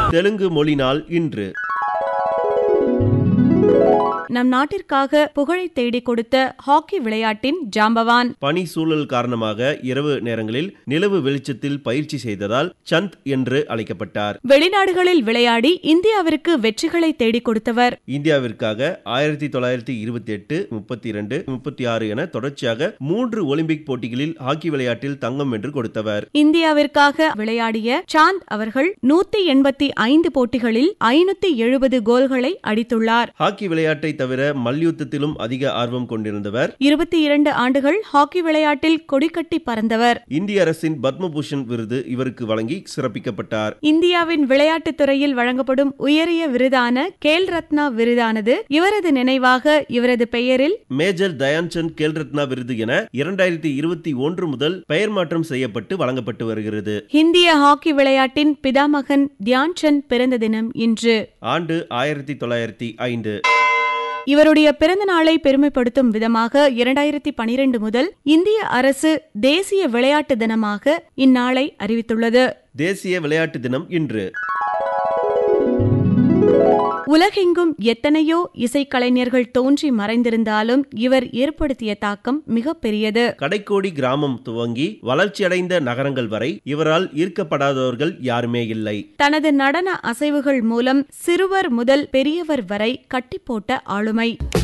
தெலுங்கு மொழி நாள் இன்று நம் நாட்டிற்காக புகழை தேடிக் கொடுத்த ஹாக்கி விளையாட்டின் ஜாம்பவான் பனி சூழல் காரணமாக இரவு நேரங்களில் நிலவு வெளிச்சத்தில் பயிற்சி செய்ததால் சந்த் என்று அழைக்கப்பட்டார் வெளிநாடுகளில் விளையாடி இந்தியாவிற்கு வெற்றிகளை தேடிக் கொடுத்தவர் இந்தியாவிற்காக ஆயிரத்தி தொள்ளாயிரத்தி இருபத்தி எட்டு முப்பத்தி இரண்டு முப்பத்தி ஆறு என தொடர்ச்சியாக மூன்று ஒலிம்பிக் போட்டிகளில் ஹாக்கி விளையாட்டில் தங்கம் வென்று கொடுத்தவர் இந்தியாவிற்காக விளையாடிய சாந்த் அவர்கள் நூத்தி எண்பத்தி ஐந்து போட்டிகளில் ஐநூத்தி எழுபது கோல்களை அடித்துள்ளார் ஹாக்கி விளையாட்டை தவிர மல்யுத்தத்திலும் அதிக ஆர்வம் கொண்டிருந்தவர் இருபத்தி இரண்டு ஆண்டுகள் ஹாக்கி விளையாட்டில் கொடிக்கட்டி பறந்தவர் இந்திய அரசின் பத்மபூஷன் விருது இவருக்கு வழங்கி சிறப்பிக்கப்பட்டார் இந்தியாவின் விளையாட்டுத் துறையில் வழங்கப்படும் உயரிய விருதான கேல் ரத்னா விருதானது இவரது நினைவாக இவரது பெயரில் மேஜர் தயான்சந்த் கேல்ரத்னா விருது என இரண்டாயிரத்தி இருபத்தி ஒன்று முதல் பெயர் மாற்றம் செய்யப்பட்டு வழங்கப்பட்டு வருகிறது இந்திய ஹாக்கி விளையாட்டின் பிதாமகன் தியான் சந்த் பிறந்த தினம் இன்று ஆண்டு ஆயிரத்தி தொள்ளாயிரத்தி ஐந்து இவருடைய பிறந்த நாளை பெருமைப்படுத்தும் விதமாக இரண்டாயிரத்தி பனிரெண்டு முதல் இந்திய அரசு தேசிய விளையாட்டு தினமாக இந்நாளை அறிவித்துள்ளது தேசிய விளையாட்டு தினம் இன்று உலகெங்கும் எத்தனையோ இசைக்கலைஞர்கள் தோன்றி மறைந்திருந்தாலும் இவர் ஏற்படுத்திய தாக்கம் மிகப்பெரியது கடைக்கோடி கிராமம் துவங்கி வளர்ச்சியடைந்த நகரங்கள் வரை இவரால் ஈர்க்கப்படாதவர்கள் யாருமே இல்லை தனது நடன அசைவுகள் மூலம் சிறுவர் முதல் பெரியவர் வரை கட்டிப்போட்ட ஆளுமை